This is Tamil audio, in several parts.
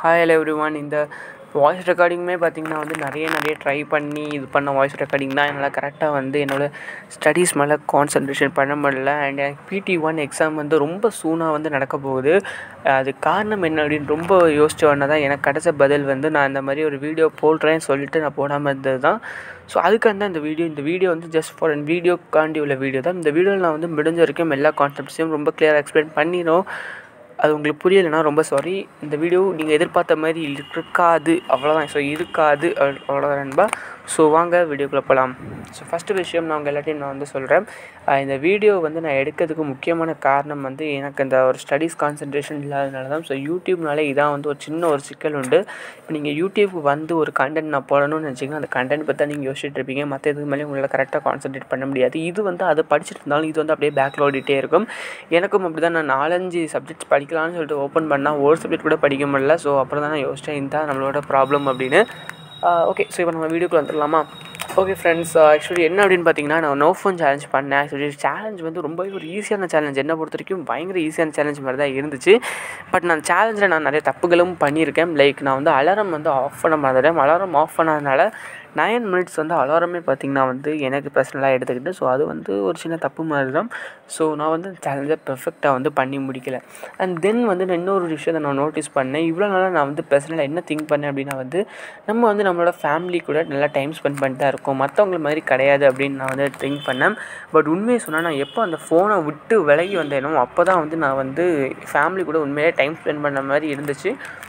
ஹாய் ஹலோ எவ்ரி ஒன் இந்த வாய்ஸ் ரெக்கார்டிங்குமே பார்த்திங்கன்னா வந்து நிறைய நிறைய ட்ரை பண்ணி இது பண்ண வாய்ஸ் ரெக்கார்டிங் தான் என்னால் கரெக்டாக வந்து என்னோடய ஸ்டடீஸ் மேலே கான்சன்ட்ரேஷன் பண்ண முடியல அண்ட் எனக்கு பிடி ஒன் எக்ஸாம் வந்து ரொம்ப சூனாக வந்து நடக்க போகுது அது காரணம் என்ன அப்படின்னு ரொம்ப யோசிச்ச உடனே தான் எனக்கு கிடச்ச பதில் வந்து நான் இந்த மாதிரி ஒரு வீடியோ போடுறேன்னு சொல்லிட்டு நான் போடாமல் இருந்தது தான் ஸோ அதுக்காக தான் இந்த வீடியோ இந்த வீடியோ வந்து ஜஸ்ட் ஃபார் அன் வீடியோக்காண்டி உள்ள வீடியோ தான் இந்த வீடியோவில் நான் வந்து முடிஞ்ச வரைக்கும் எல்லா கான்செப்ட்ஸையும் ரொம்ப கிளியராக எக்ஸ்பிளைன் பண்ணிடும் அது உங்களுக்கு புரியலைன்னா ரொம்ப சாரி இந்த வீடியோ நீங்கள் எதிர்பார்த்த மாதிரி இருக்காது அவ்வளோதான் ஸோ இருக்காது அவ்வ- அவ்வளோதான் நண்பா ஸோ வாங்க வீடியோக்குள்ளே போகலாம் ஸோ ஃபஸ்ட்டு விஷயம் நான் உங்கள் எல்லாத்தையும் நான் வந்து சொல்கிறேன் இந்த வீடியோ வந்து நான் எடுக்கிறதுக்கு முக்கியமான காரணம் வந்து எனக்கு இந்த ஒரு ஸ்டடீஸ் கான்சன்ட்ரேஷன் இல்லாதனால தான் ஸோ யூடியூப்னாலே இதான் வந்து ஒரு சின்ன ஒரு சிக்கல் உண்டு இப்போ நீங்கள் யூடியூப் வந்து ஒரு கண்டென்ட் நான் போடணும்னு நினச்சிங்கன்னா அந்த கண்டென்ட் பற்றி தான் நீங்கள் யோசிச்சுட்டு இருப்பீங்க மற்ற இதுக்கு மேலே உங்களால் கரெக்டாக கான்சன்ட்ரேட் பண்ண முடியாது இது வந்து அதை படிச்சுட்டு இருந்தாலும் இது வந்து அப்படியே பேக்கில் ஓடிட்டே இருக்கும் எனக்கும் அப்படி தான் நான் நாலஞ்சு சப்ஜெக்ட்ஸ் படிக்கலாம்னு சொல்லிட்டு ஓப்பன் பண்ணால் ஒரு சப்ஜெக்ட் கூட படிக்க முடியல ஸோ அப்புறம் தான் நான் யோசித்தேன் இந்த நம்மளோட ப்ராப்ளம் அப்படின்னு ஓகே ஸோ இப்போ நம்ம வீடியோக்குள்ள வந்துடலாமா ஓகே ஃப்ரெண்ட்ஸ் ஆக்சுவலி என்ன அப்படின்னு பார்த்தீங்கன்னா நான் நோ ஃபோன் சேலஞ்ச் பண்ணேன் ஆக்சுவலி சேலஞ்ச் வந்து ரொம்பவே ஒரு ஈஸியான சேலஞ்ச் என்ன பொறுத்த வரைக்கும் பயங்கர ஈஸியான சேலஞ்ச் மாதிரி தான் இருந்துச்சு பட் நான் சேலஞ்சில் நான் நிறைய தப்புகளும் பண்ணியிருக்கேன் லைக் நான் வந்து அலாரம் வந்து ஆஃப் பண்ண மறந்துட்டேன் அலாரம் ஆஃப் பண்ணாதனால நைன் மினிட்ஸ் வந்து அலாரமே பார்த்திங்கன்னா வந்து எனக்கு பர்சனலாக எடுத்துக்கிட்டு ஸோ அது வந்து ஒரு சின்ன தப்பு மாதிரி தான் ஸோ நான் வந்து சேலஞ்சை பெர்ஃபெக்டாக வந்து பண்ணி முடிக்கல அண்ட் தென் வந்து நான் இன்னொரு விஷயத்தை நான் நோட்டீஸ் பண்ணேன் இவ்வளோ நாளாக நான் வந்து பர்சனலாக என்ன திங்க் பண்ணேன் அப்படின்னா வந்து நம்ம வந்து நம்மளோட ஃபேமிலி கூட நல்லா டைம் ஸ்பெண்ட் பண்ணிட்டு தான் இருக்கோம் மற்றவங்கள மாதிரி கிடையாது அப்படின்னு நான் வந்து திங்க் பண்ணேன் பட் உண்மையை சொன்னால் நான் எப்போ அந்த ஃபோனை விட்டு விலகி வந்தேனோ அப்போ தான் வந்து நான் வந்து ஃபேமிலி கூட உண்மையிலே டைம் ஸ்பெண்ட் பண்ண மாதிரி இருந்துச்சு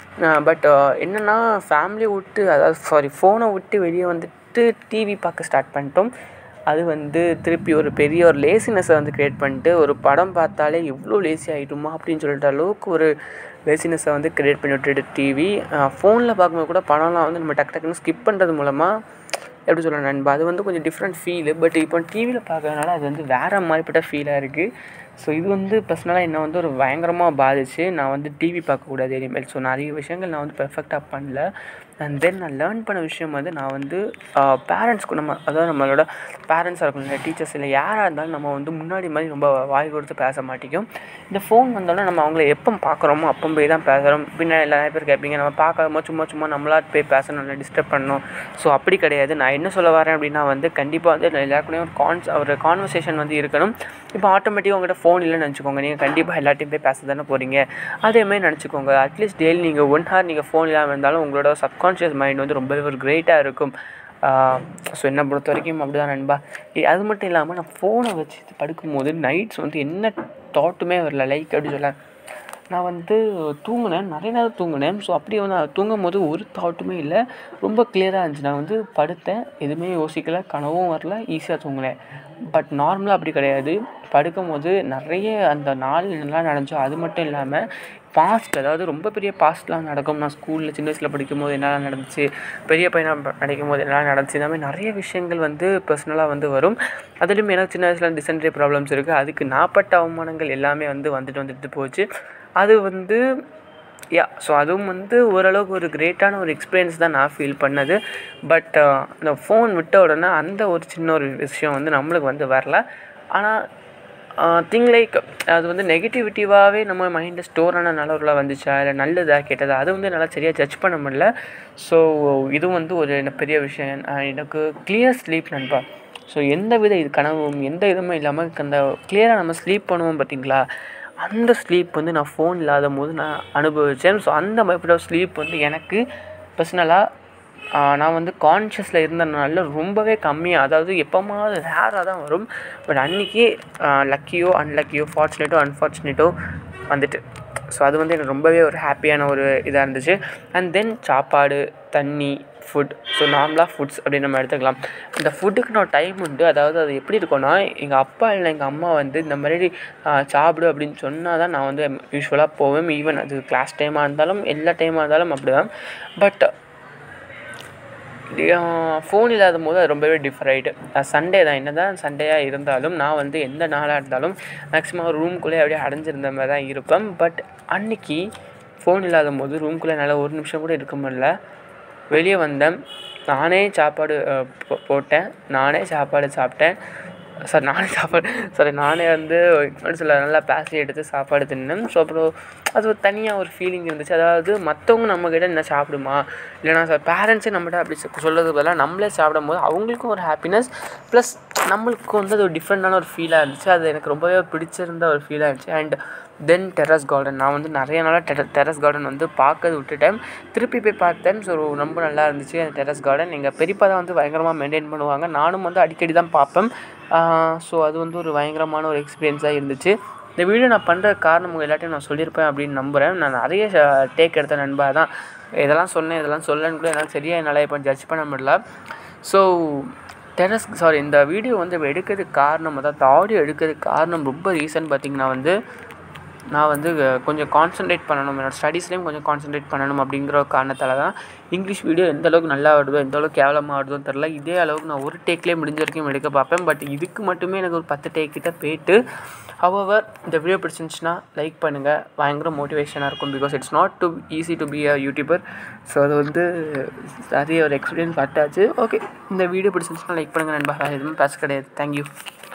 பட் என்னென்னா ஃபேமிலியை விட்டு அதாவது சாரி ஃபோனை விட்டு வெளியே வந்துட்டு டிவி பார்க்க ஸ்டார்ட் பண்ணிட்டோம் அது வந்து திருப்பி ஒரு பெரிய ஒரு லேசினஸை வந்து க்ரியேட் பண்ணிட்டு ஒரு படம் பார்த்தாலே எவ்வளோ லேசி ஆகிட்டுமா அப்படின்னு சொல்லிட்டு அளவுக்கு ஒரு லேசினஸை வந்து க்ரியேட் பண்ணி விட்டுட்டு டிவி ஃபோனில் பார்க்கும்போது கூட படம்லாம் வந்து நம்ம டக்கு டக்குன்னு ஸ்கிப் பண்ணுறது மூலமாக எப்படி சொல்ல நண்பா அது வந்து கொஞ்சம் டிஃப்ரெண்ட் ஃபீலு பட் இப்போ டிவியில் பார்க்கறதுனால அது வந்து வேறு மாதிரிப்பட்ட ஃபீலாக இருக்குது ஸோ இது வந்து பர்சனலாக என்னை வந்து ஒரு பயங்கரமாக பாதிச்சு நான் வந்து டிவி பார்க்கக்கூடாது இனிமேல் ஸோ நிறைய விஷயங்கள் நான் வந்து பெர்ஃபெக்டாக பண்ணல அண்ட் தென் நான் லேர்ன் பண்ண விஷயம் வந்து நான் வந்து பேரண்ட்ஸ்க்கு நம்ம அதாவது நம்மளோட பேரண்ட்ஸாக இருக்கணும் இல்லை டீச்சர்ஸ் இல்லை யாராக இருந்தாலும் நம்ம வந்து முன்னாடி மாதிரி ரொம்ப வாய் கொடுத்து பேச மாட்டேங்கும் இந்த ஃபோன் வந்தாலும் நம்ம அவங்கள எப்போ பார்க்குறோமோ அப்போ போய் தான் பேசுகிறோம் பின்னாடி நிறைய பேர் கேட்பீங்க நம்ம பார்க்காம சும்மா சும்மா நம்மளா போய் பேசணும் இல்லை டிஸ்டர்ப் பண்ணணும் ஸோ அப்படி கிடையாது நான் என்ன சொல்ல வரேன் அப்படின்னா வந்து கண்டிப்பாக வந்து எல்லாருக்குள்ளேயும் ஒரு கான்ஸ் ஒரு கான்வர்சேஷன் வந்து இருக்கணும் இப்போ ஆட்டோமேட்டிக்காக உங்கள்கிட்ட ஃபோன் இல்லைன்னு நினச்சிக்கோங்க நீங்கள் கண்டிப்பாக எல்லாத்தையும் போய் பேச தானே போகிறீங்க அதேமாதிரி நினச்சிக்கோங்க அட்லீஸ்ட் டெய்லி நீங்கள் ஒன் ஹவர் நீங்கள் ஃபோன் இல்லாமல் இருந்தாலும் உங்களோட சப்கான்ஷியஸ் மைண்ட் வந்து ரொம்பவே ஒரு கிரேட்டாக இருக்கும் ஸோ என்னை பொறுத்த வரைக்கும் அப்படி தான் நண்பா இ- அது மட்டும் இல்லாமல் நான் ஃபோனை வச்சு படுக்கும்போது நைட்ஸ் வந்து என்ன தாட்டுமே வரல லைக் அப்படி சொல்ல நான் வந்து தூங்கினேன் நிறைய நேரம் தூங்கினேன் ஸோ அப்படியே வந்து நான் தூங்கும் போது ஒரு தாட்டுமே இல்லை ரொம்ப கிளியராக இருந்துச்சு நான் வந்து படுத்தேன் எதுவுமே யோசிக்கல கனவும் வரல ஈஸியாக தூங்கினேன் பட் நார்மலாக அப்படி கிடையாது படுக்கும் போது நிறைய அந்த நாள் நல்லா நடந்துச்சோ அது மட்டும் இல்லாமல் பாஸ்ட் அதாவது ரொம்ப பெரிய பாஸ்ட்லாம் நடக்கும் நான் ஸ்கூலில் சின்ன வயசில் படிக்கும் போது என்னெல்லாம் நடந்துச்சு பெரிய பையனாக படிக்கும் போது என்னெல்லாம் நடந்துச்சு இந்த மாதிரி நிறைய விஷயங்கள் வந்து பர்சனலாக வந்து வரும் அதுலேயும் எனக்கு சின்ன வயசில் டிசென்ட்ரி ப்ராப்ளம்ஸ் இருக்குது அதுக்கு நாப்பட்ட அவமானங்கள் எல்லாமே வந்து வந்துட்டு வந்துட்டு போச்சு அது வந்து யா ஸோ அதுவும் வந்து ஓரளவுக்கு ஒரு கிரேட்டான ஒரு எக்ஸ்பீரியன்ஸ் தான் நான் ஃபீல் பண்ணது பட் அந்த ஃபோன் விட்ட உடனே அந்த ஒரு சின்ன ஒரு விஷயம் வந்து நம்மளுக்கு வந்து வரல ஆனால் திங் லைக் அது வந்து நெகட்டிவிட்டிவாகவே நம்ம மைண்டில் ஸ்டோர் ஆன நல்லவர்களாக வந்துச்சா இல்லை நல்லதா கெட்டதா அது வந்து என்னால் சரியாக ஜட்ஜ் பண்ண முடியல ஸோ இது வந்து ஒரு என்ன பெரிய விஷயம் அஹ் எனக்கு கிளியர் ஸ்லீப் நண்பா ஸோ எந்த வித இது கனவும் எந்த இதுவுமே இல்லாமல் அந்த கிளியராக நம்ம ஸ்லீப் பண்ணுவோம் பார்த்தீங்களா அந்த ஸ்லீப் வந்து நான் ஃபோன் இல்லாத போது நான் அனுபவித்தேன் ஸோ அந்த மாதிரி ஸ்லீப் வந்து எனக்கு பர்சனலாக நான் வந்து கான்ஷியஸில் இருந்தனால ரொம்பவே கம்மியாக அதாவது எப்போமாவது ரேராக தான் வரும் பட் அன்றைக்கி லக்கியோ அன்லக்கியோ ஃபார்ச்சுனேட்டோ அன்ஃபார்ச்சுனேட்டோ வந்துட்டு ஸோ அது வந்து எனக்கு ரொம்பவே ஒரு ஹாப்பியான ஒரு இதாக இருந்துச்சு அண்ட் தென் சாப்பாடு தண்ணி ஃபுட் ஸோ நார்மலாக ஃபுட்ஸ் அப்படின்னு நம்ம எடுத்துக்கலாம் இந்த ஃபுட்டுக்கு நான் டைம் உண்டு அதாவது அது எப்படி இருக்கும்னா எங்கள் அப்பா இல்லை எங்கள் அம்மா வந்து இந்த மாதிரி ஆ, சாப்பிடு அப்படின்னு சொன்னால் தான் நான் வந்து யூஸ்வலாக போவேன் ஈவன் அது கிளாஸ் டைமாக இருந்தாலும் எல்லா டைமாக இருந்தாலும் அப்படி தான் பட் ஃபோன் இல்லாத போது அது ரொம்பவே டிஃப்ரெண்ட் சண்டே தான் என்ன தான் சண்டேயாக இருந்தாலும் நான் வந்து எந்த நாளாக இருந்தாலும் மேக்ஸிமம் ரூம்குள்ளே அப்படியே அடைஞ்சிருந்த மாதிரி தான் இருப்பேன் பட் அன்னைக்கு ஃபோன் இல்லாத போது ரூம்குள்ளே என்னால் ஒரு நிமிஷம் கூட இருக்க முடியல வெளியே வந்தேன் நானே சாப்பாடு அஹ், போ- போட்டேன் நானே சாப்பாடு சாப்பிட்டேன் சார் நானே சாப்பாடு சாரி நானே வந்து எப்படி சொல்ல நல்லா பேசி எடுத்து சாப்பாடு தின்னேன் ஸோ அப்புறம் அது ஒரு தனியாக ஒரு ஃபீலிங் இருந்துச்சு அதாவது மற்றவங்க நம்மக்கிட்ட என்ன சாப்பிடுமா இல்லைனா சார் பேரண்ட்ஸே நம்மகிட்ட அப்படி சொ- சொல்றதுக்கு பதிலாக நம்மளே சாப்பிடும்போது அவங்களுக்கும் ஒரு ஹாப்பினஸ் ப்ளஸ் நம்மளுக்கு வந்து அது ஒரு டிஃப்ரெண்ட்டான ஒரு ஃபீலாக இருந்துச்சு அது எனக்கு ரொம்பவே பிடிச்சிருந்த ஒரு ஃபீலாக இருந்துச்சு அண்ட் தென் டெரஸ் கார்டன் நான் வந்து நிறைய நாளாக டெர டெரஸ் கார்டன் வந்து பார்க்கறது விட்டுட்டேன் திருப்பி போய் பார்த்தேன் ஸோ ரொம்ப நல்லா இருந்துச்சு அந்த டெரஸ் கார்டன் எங்கள் பெரியப்பா தான் வந்து பயங்கரமாக மெயின்டைன் பண்ணுவாங்க நானும் வந்து அடிக்கடி தான் பார்ப்பேன் ஸோ அது வந்து ஒரு பயங்கரமான ஒரு எக்ஸ்பீரியன்ஸாக இருந்துச்சு இந்த வீடியோ நான் பண்ணுற காரணம் உங்கள் எல்லாத்தையும் நான் சொல்லியிருப்பேன் அப்படின்னு நம்புகிறேன் நான் நிறைய டேக் எடுத்த நண்பா தான் இதெல்லாம் சொன்னேன் இதெல்லாம் சொல்லன்னு கூட என்னால் சரியாக என்னால் இப்போ ஜட்ஜ் பண்ண முடியல ஸோ டெரஸ் சாரி இந்த வீடியோ வந்து இப்போ எடுக்கிறதுக்கு காரணம் அதாவது ஆடியோ எடுக்கிறதுக்கு காரணம் ரொம்ப ரீசன் பார்த்திங்கன்னா வந்து நான் வந்து அஹ், கொஞ்சம் கான்சென்ட்ரேட் பண்ணணும் என்னோடய ஸ்டடீஸ்லேயும் கொஞ்சம் கான்சென்ட்ரேட் பண்ணணும் அப்படிங்கிற ஒரு காரணத்தால் தான் இங்கிலீஷ் வீடியோ எந்த அளவுக்கு நல்லா ஆடுதோ எந்த அளவுக்கு கேவலமாக ஆடுதோன்னு தெரில இதே அளவுக்கு நான் ஒரு டேக்லேயே முடிஞ்ச வரைக்கும் எடுக்க பார்ப்பேன் பட் இதுக்கு மட்டுமே எனக்கு ஒரு பத்து டேக் கிட்ட போயிட்டு ஹவவர் இந்த வீடியோ பிடிச்சிருந்துச்சுன்னா லைக் பண்ணுங்கள் பயங்கர மோட்டிவேஷனாக இருக்கும் because it's not too easy to be a YouTuber so அது வந்து நிறைய ஒரு எக்ஸ்பீரியன்ஸ் கட்டாச்சு ஓகே இந்த வீடியோ பிடிச்சிருந்துச்சுன்னா லைக் பண்ணுங்கள் நண்பா வேறு எதுவுமே பேச கிடையாது தேங்க்யூ